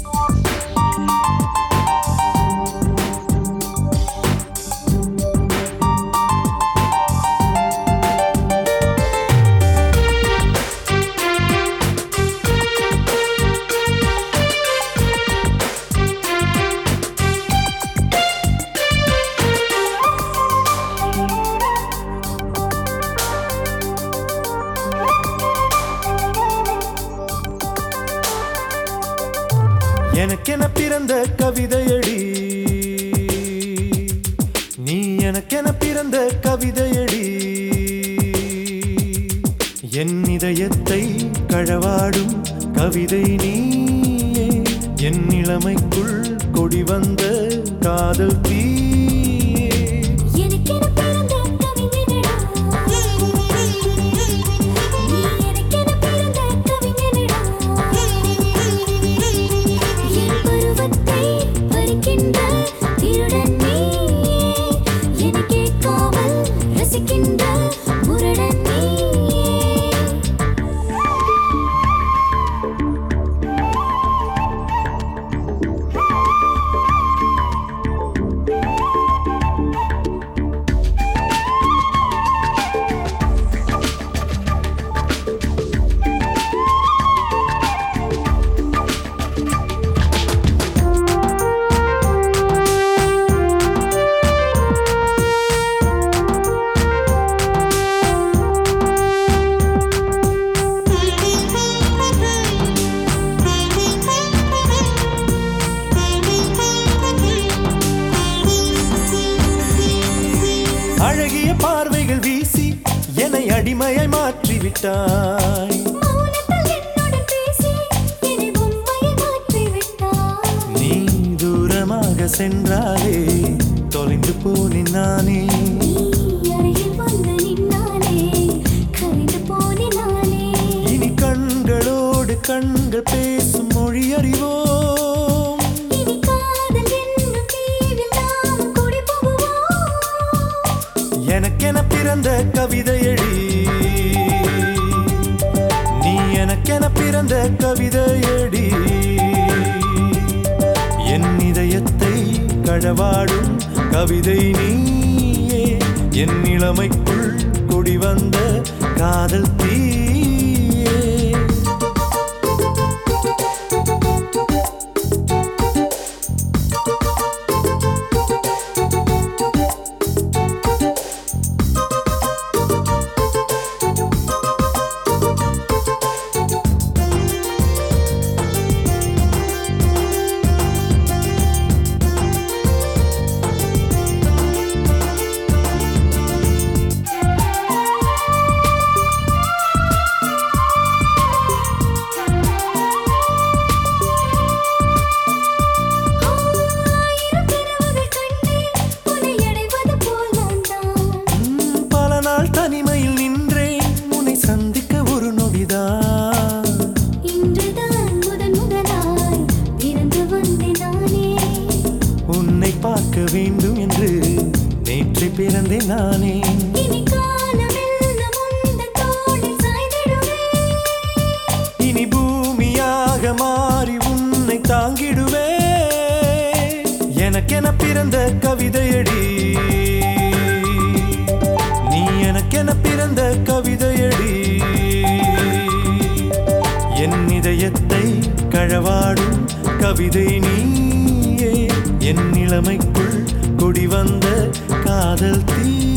எனக்கென பிறந்த கவிதையடி நீ எனக்கென பிறந்த கவிதையடி என் இதயத்தை களவாடும் கவிதை நீயே என் இளமைக்குள் கொடி வந்த காதல் தீயே எனக்கென பிறந்த கவிஞனடா நீ எனக்கென பிறந்த கவிஞனடா என் பருவத்தை பறிக்கின்ற திருடன் நீயே என கேட்காமல் ரசிக்கின்ற முரடன் நீயே அழகிய பார்வைகள் வீசி என்னை அடிமையாய் மாற்றிவிட்டாய் மௌனத்தில் என்னுடன் பேசி என்னை பொம்மையை மாற்றி விட்டாய் நீ தூரமாக சென்றாலே தொலைந்து போனேன் நானே நீ அருகில் வந்து நின்னாலே கரைந்து போனேன் நானே இனி கண்களோடு கண்கள் பேசும் மொழி அறிவோம் இனி காதல் என்னும் தீவில் நாம் குடி புகுவோம் எனக்கென பிறந்த கவிதையடி நீ எனக்கென பிறந்த கவிதையடி என் இதயத்தை களவாடும் கவிதை நீயே என் இளமைக்குள் கொடி வந்த காதல் தீயே ஆயிரம் கனவுகள் கண்டேன் உன்னை அடைவது போல் நான் தான் உம், பல நாள் தனிமையில் நின்றேன் உன்னை சந்திக்க ஒரு நொடிதான் இன்றுதான் முதன் முதலாய் பிறந்து வந்தேன் நானே உன்னை பார்க்க வேண்டும் என்று நேற்று பிறந்தேன் நானே இனி காலமெல்லாம் உந்தன் தோளில் சாய்ந்திடுவேன் இனி பூமியாக மாறி உன்னை தாங்கிடுவே எனக்கென பிறந்த கவிதையடி நீ எனக்கென பிறந்த கவிதையடி என் இதயத்தை களவாடும் கவிதை நீயே என் இளமைக்குள் கொடி வந்த காதல் தீ